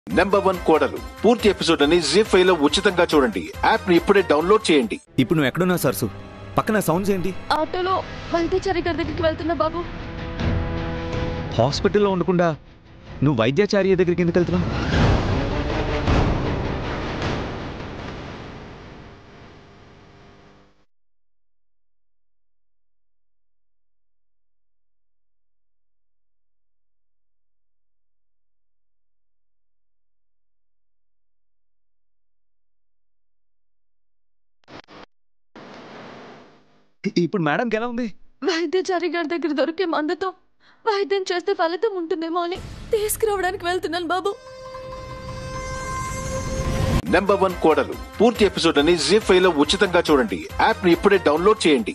number one కోడలు పూర్తి episode అని జీ ఫైవ్ లో ఉచితంగా చూడండి యాప్ ని ఇప్పుడే డౌన్లోడ్ చేయండి ఇప్పుడు నువ్వు ఎక్కడున్నావు సరసు పక్కన సౌండ్స్ ఏంటి ఆటోలో వైద్యచారి గారి దగ్గరికి వెళ్తున్నా బాబు హాస్పిటల్లో ఉండకుండా నువ్వు వైద్యాచార్య దగ్గరికి ఎందుకు వెళ్తున్నావు ఇప్పుడు మేడంకి ఎలా ఉంది వైద్యచారి గారి దగ్గర దొరికే మందుతో వైద్యం చేస్తే ఫలితం ఉంటుందేమో అని తీసుకురావడానికి వెళ్తున్నాను బాబు నెంబర్ వన్ కోడలు పూర్తి ఎపిసోడ్ అని జీ ఫైవ్ లో ఉచితంగా చూడండి యాప్ ని ఇప్పుడే డౌన్లోడ్ చేయండి